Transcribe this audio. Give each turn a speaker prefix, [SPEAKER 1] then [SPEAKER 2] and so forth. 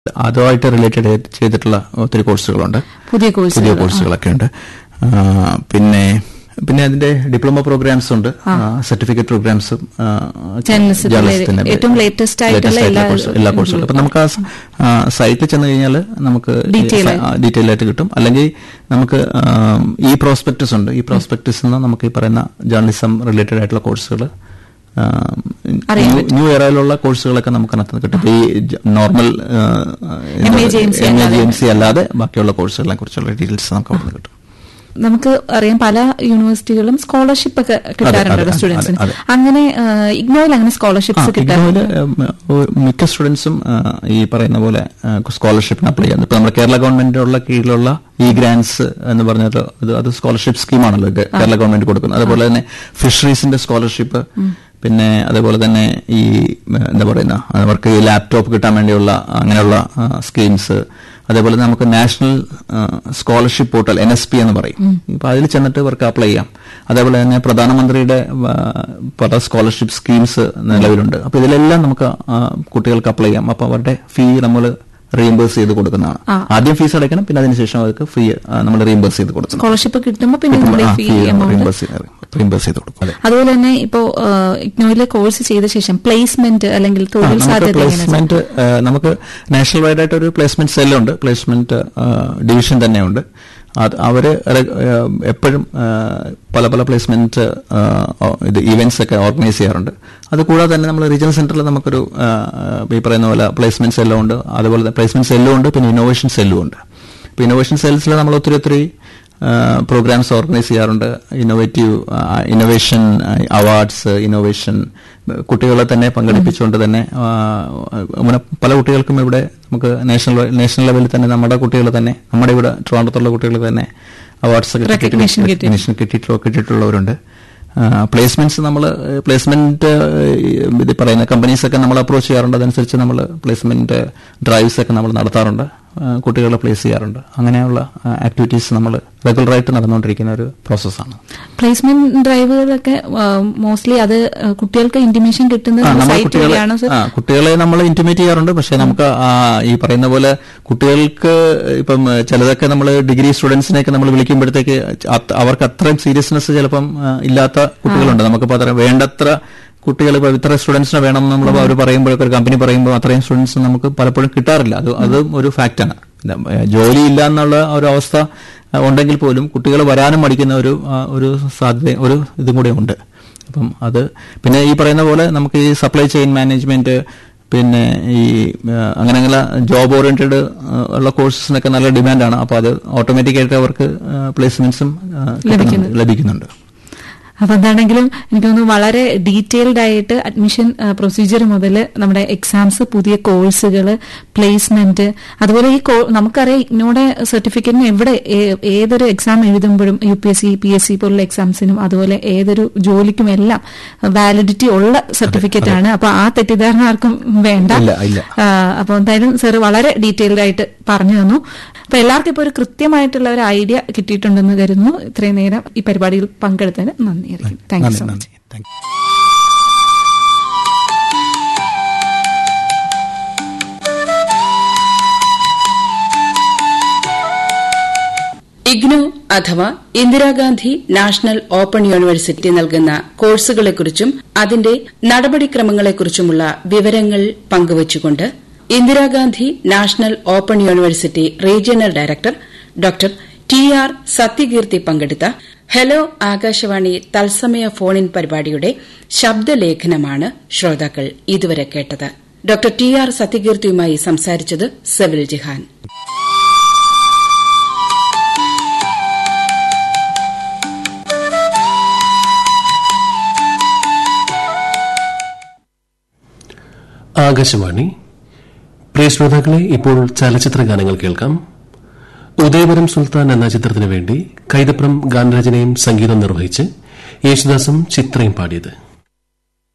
[SPEAKER 1] അതുമായിട്ട് റിലേറ്റഡ് ചെയ്തിട്ടുള്ള ഒത്തിരി കോഴ്സുകളുണ്ട്
[SPEAKER 2] പുതിയ കോഴ്സ്
[SPEAKER 1] പുതിയ കോഴ്സുകളൊക്കെ ഉണ്ട് ആ, പിന്നെ പിന്നെ അതിന്റെ ഡിപ്ലോമ പ്രോഗ്രാംസ് ഉണ്ട് സർട്ടിഫിക്കറ്റ് പ്രോഗ്രാംസും
[SPEAKER 2] Journalism ലെ ഏറ്റവും latest ആയിട്ടുള്ള എല്ലാ
[SPEAKER 1] എല്ലാ കോഴ്സുകളും അപ്പൊ നമുക്ക് ആ സൈറ്റിൽ ചെന്ന് കഴിഞ്ഞാൽ നമുക്ക്
[SPEAKER 2] Detail
[SPEAKER 1] ഡീറ്റെയിൽ ആയിട്ട് കിട്ടും അല്ലെങ്കിൽ നമുക്ക് ഈ പ്രോസ്പെക്ടസ് ഉണ്ട് ഈ പ്രോസ്പെക്ടസ് നിന്ന് നമുക്ക് ഈ പറയുന്ന ജേർണലിസം റിലേറ്റഡ് ആയിട്ടുള്ള കോഴ്സുകൾ
[SPEAKER 2] അറിയാൻ
[SPEAKER 1] ന്യൂ എറയിലുള്ള കോഴ്സുകളൊക്കെ നമുക്ക് അതിനകത്ത് കിട്ടും ഇപ്പൊ ഈ normal
[SPEAKER 2] MA JMC
[SPEAKER 1] M A
[SPEAKER 2] അല്ലാതെ.
[SPEAKER 1] ജി എം സി അല്ലാതെ ബാക്കിയുള്ള കോഴ്സുകളെ കുറിച്ചുള്ള ഡീറ്റെയിൽസ് നമുക്ക് അവിടെ നിന്ന് കിട്ടും
[SPEAKER 2] നമുക്ക് അറിയാം പല യൂണിവേഴ്സിറ്റികളും സ്കോളർഷിപ്പ് ഒക്കെ കിട്ടാറുണ്ടല്ലോ
[SPEAKER 1] അതെ,
[SPEAKER 2] സ്റ്റുഡൻസിന്
[SPEAKER 1] അതെ.
[SPEAKER 2] അങ്ങനെ ഇഗ്നോയിൽ അങ്ങനെ സ്കോളർഷിപ്സ് കിട്ടാറുണ്ട്
[SPEAKER 1] ഇഗ്നോയില് മിക്ക സ്റ്റുഡൻസും ഈ പറയുന്ന പോലെ സ്കോളർഷിപ്പിന് അപ്ലൈ ചെയ്യുന്നത് ഇപ്പൊ നമ്മുടെ കേരള ഗവൺമെന്റിനുള്ള കീഴിലുള്ള ഈ ഗ്രാൻസ് എന്ന് പറഞ്ഞത് അത് അത് സ്കോളർഷിപ്പ് സ്കീമാണല്ലോ ഇത് കേരള ഗവൺമെന്റ് കൊടുക്കുന്നത് അതുപോലെ തന്നെ ഫിഷറീസിന്റെ സ്കോളർഷിപ്പ് പിന്നെ അതേപോലെ തന്നെ ഈ ഉം, എന്താ പറയുന്ന അവർക്ക് ഈ ലാപ്ടോപ്പ് കിട്ടാൻ വേണ്ടിയുള്ള അങ്ങനെയുള്ള സ്കീംസ് അതേപോലെ തന്നെ നമുക്ക് national scholarship portal N S P എന്ന് പറയും ഇപ്പൊ അതിൽ ചെന്നിട്ട് ഇവർക്ക് അപ്ലൈ ചെയ്യാം അതേപോലെ തന്നെ പ്രധാനമന്ത്രിയുടെ ആ, പല സ്കോളർഷിപ്പ് സ്കീംസ് നിലവിലുണ്ട് അപ്പൊ ഇതിലെല്ലാം നമുക്ക് ആ, കുട്ടികൾക്ക് അപ്ലൈ ചെയ്യാം അപ്പൊ അവരുടെ ഫീ നമ്മൾ റീഇംബേഴ്സ് ചെയ്ത് കൊടുക്കുന്നതാണ്
[SPEAKER 2] ആ.
[SPEAKER 1] ആദ്യം ഫീസ് അടയ്ക്കണം പിന്നെ അതിനുശേഷം അവർക്ക് ഫീ നമ്മൾ റീഇംബേഴ്സ് ചെയ്ത് കൊടുക്കണം
[SPEAKER 2] സ്കോളർഷിപ്പ് കിട്ടുമ്പോൾ പിന്നെ നമ്മുടെ ഫീ എമൗണ്ട്
[SPEAKER 1] റീഇംബേഴ്സ് ചെയ്ത് കൊടുക്കും അതെ
[SPEAKER 2] അതുപോലെ തന്നെ ഇപ്പോ ഇഗ്നോയിലെ കോഴ്സ് ചെയ്ത ശേഷം പ്ലേസ്മെന്റ് അല്ലെങ്കിൽ
[SPEAKER 1] ആ,
[SPEAKER 2] തൊഴിൽ
[SPEAKER 1] നമുക്ക്
[SPEAKER 2] സാധ്യത എങ്ങനെ
[SPEAKER 1] പ്ലേസ്മെന്റ് നമുക്ക് നാഷണൽ വൈഡ് ആയിട്ട് ഒരു പ്ലേസ്മെന്റ് സെല്ലുണ്ട് പ്ലേസ്മെന്റ് ഡിവിഷൻ തന്നെയുണ്ട് അത് അവര് റെ- ആ, എപ്പോഴും ആ, പല പല പ്ലേസ്മെന്റ് ഇത് ഇവന്റ്സ് ഒക്കെ ഓർഗനൈസ് ചെയ്യാറുണ്ട് അത് കൂടാതെ തന്നെ നമ്മൾ റീജിയണൽ സെന്ററിൽ നമുക്കൊരു ആ, ഈ പറയുന്ന പോലെ പ്ലേസ്മെന്റ് സെല്ലും ഉണ്ട് അതുപോലെ പ്ലേസ്മെന്റ് സെല്ലും ഉണ്ട് പിന്നെ ഇന്നോവേഷൻ സെല്ലും ഉണ്ട് ഇപ്പൊ ഇന്നോവേഷൻ സെൽസിൽ നമ്മൾ ഒത്തിരി ഒത്തിരി പ്രോഗ്രാംസ് ഓർഗനൈസ് ചെയ്യാറുണ്ട് ഇന്നോവേറ്റീവ് ഇന്നോവേഷൻ അവാർഡ്സ് ഇന്നോവേഷൻ കുട്ടികളെ തന്നെ പങ്കെടുപ്പിച്ചുകൊണ്ട് തന്നെ ആ, അങ്ങനെ പല കുട്ടികൾക്കും ഇവിടെ നമുക്ക് നാഷണൽ നാഷണൽ ലെവലിൽ തന്നെ നമ്മുടെ കുട്ടികൾ തന്നെ നമ്മുടെ ഇവിടെ ട്രിവാൻഡ്രത്തുള്ള കുട്ടികൾ തന്നെ അവാർഡ്സ് ഒക്കെ
[SPEAKER 2] Recognition കിട്ടി.
[SPEAKER 1] recognition കിട്ടിയിട്ടുള്ള കിട്ടിയിട്ടുള്ളവരുണ്ട് പ്ലേസ്മെന്റ്സ് നമ്മൾ പ്ലേസ്മെന്റ് ഇത് പറയുന്ന കമ്പനീസ് ഒക്കെ നമ്മൾ അപ്രോച്ച് ചെയ്യാറുണ്ട് അതനുസരിച്ച് നമ്മൾ പ്ലേസ്മെന്റ് ഡ്രൈവ്സ് ഒക്കെ നമ്മൾ നടത്താറുണ്ട് ആ, കുട്ടികളെ പ്ലേസ് ചെയ്യാറുണ്ട് അങ്ങനെയുള്ള ആക്ടിവിറ്റീസ് നമ്മൾ റെഗുലറായിട്ട് നടന്നുകൊണ്ടിരിക്കുന്ന ഒരു പ്രോസസ്സാണ്
[SPEAKER 2] പ്ലേസ്മെന്റ് ഡ്രൈവുകളൊക്കെ മോസ്റ്റ്ലി അത് ആ, കുട്ടികൾക്ക് ഇന്റിമേഷൻ കിട്ടുന്നത്
[SPEAKER 1] നമ്മൾ
[SPEAKER 2] സൈറ്റ്
[SPEAKER 1] കുട്ടികളെ
[SPEAKER 2] വഴിയാണോ സർ
[SPEAKER 1] ആ, കുട്ടികളെ നമ്മൾ ഇന്റിമേറ്റ് ചെയ്യാറുണ്ട് പക്ഷെ നമുക്ക് ആ, ഈ പറയുന്ന പോലെ കുട്ടികൾക്ക് ഇപ്പം ചിലതൊക്കെ നമ്മൾ ഡിഗ്രി സ്റ്റുഡൻസിനെയൊക്കെ നമ്മൾ വിളിക്കുമ്പോഴത്തേക്ക് അത് അവർക്ക് അത്രയും സീരിയസ്നെസ് ചിലപ്പം ആ, ഇല്ലാത്ത കുട്ടികളുണ്ട് നമുക്കിപ്പോൾ അത്ര വേണ്ടത്ര കുട്ടികൾ ഇപ്പോൾ ഇത്ര സ്റ്റുഡൻസിനെ വേണം നമ്മൾ അവർ പറയുമ്പോഴൊക്കെ ഒരു കമ്പനി പറയുമ്പോൾ അത്രയും സ്റ്റുഡൻസ് നമുക്ക് പലപ്പോഴും കിട്ടാറില്ല അത് അതും ഒരു ഫാക്റ്റാണ് ജോലി ഇല്ല എന്നുള്ള ഒരു അവസ്ഥ ആ, ഉണ്ടെങ്കിൽ പോലും കുട്ടികൾ വരാനും മടിക്കുന്ന ഒരു ആ, ഒരു സാധ്യത ഒരു ഇതും കൂടെ ഉണ്ട് അപ്പം അത് പിന്നെ ഈ പറയുന്ന പോലെ നമുക്ക് ഈ സപ്ലൈ ചെയിൻ മാനേജ്മെന്റ് പിന്നെ ഈ ആ, അങ്ങനെ അങ്ങനെ ജോബ് ഓറിയന്റഡ് ഉള്ള കോഴ്സസിനൊക്കെ നല്ല ഡിമാൻഡാണ് അപ്പോൾ അത് ഓട്ടോമാറ്റിക് ആയിട്ട് അവർക്ക് പ്ലേസ്മെന്റ്സും
[SPEAKER 2] ലഭിക്കുന്നു.
[SPEAKER 1] ലഭിക്കുന്നുണ്ട്
[SPEAKER 2] അപ്പൊ എന്താണെങ്കിലും എനിക്ക് തോന്നുന്നു വളരെ ഡീറ്റെയിൽഡ് ആയിട്ട് അഡ്മിഷൻ പ്രൊസീജിയർ മുതൽ നമ്മുടെ എക്സാംസ് പുതിയ കോഴ്സുകൾ പ്ലേസ്മെന്റ് അതുപോലെ ഈ കോ- നമുക്കറിയാം ഇഗ്നോയുടെ സർട്ടിഫിക്കറ്റിന് എവിടെ ഏ- ഏതൊരു എക്സാം എഴുതുമ്പോഴും U P S C P S C പോലുള്ള എക്സാംസിനും അതുപോലെ ഏതൊരു ജോലിക്കും എല്ലാം വാലിഡിറ്റി ഉള്ള സർട്ടിഫിക്കറ്റ് ആണ് അപ്പൊ ആ തെറ്റിദ്ധാരണ ആർക്കും വേണ്ട
[SPEAKER 1] ഇല്ല, ഇല്ല.
[SPEAKER 2] ആ, അപ്പോൾ എന്തായാലും സാർ വളരെ ഡീറ്റെയിൽഡ് ആയിട്ട് പറഞ്ഞു തന്നു അപ്പൊ എല്ലാവർക്കും ഇപ്പോൾ ഒരു കൃത്യമായിട്ടുള്ള ഒരു ഐഡിയ കിട്ടിയിട്ടുണ്ടെന്ന് കരുതുന്നു ഇത്രയും നേരം ഈ പരിപാടിയിൽ പങ്കെടുത്തതിന് നന്ദി അറിയിക്കുന്നു താങ്ക് യു
[SPEAKER 1] നന്ദി
[SPEAKER 2] സോ മച്ച്
[SPEAKER 1] നന്ദി താങ്ക് യു
[SPEAKER 3] ഇഗ്നു അഥവാ ഇന്ദിരാഗാന്ധി നാഷണൽ ഓപ്പൺ യൂണിവേഴ്സിറ്റി നൽകുന്ന കോഴ്സുകളെക്കുറിച്ചും അതിന്റെ നടപടിക്രമങ്ങളെക്കുറിച്ചുമുള്ള വിവരങ്ങൾ പങ്കുവച്ചുകൊണ്ട് Indira Gandhi national open university regional director doctor T R Sathyakeerthi പങ്കെടുത്ത ഹലോ ആകാശവാണി തത്സമയ ഫോണിൻ പരിപാടിയുടെ ശബ്ദലേഖനമാണ് ശ്രോതാക്കൾ ഇതുവരെ കേട്ടത് ഡോക്ടർ ടി ആർ സത്യകീർത്തിയുമായി സംസാരിച്ചത് സെവിൽ ജിഹാൻ
[SPEAKER 4] ആകാശവാണി പ്രിയ ശ്രോതാക്കളെ ഇപ്പോൾ ചലച്ചിത്ര ഗാനങ്ങൾ കേൾക്കാം ഉദയപുരം സുൽത്താൻ എന്ന ചിത്രത്തിനു വേണ്ടി കൈതപ്രം ഗാനരചനയും സംഗീതം നിർവഹിച്ച് യേശുദാസും ചിത്രയും പാടിയത്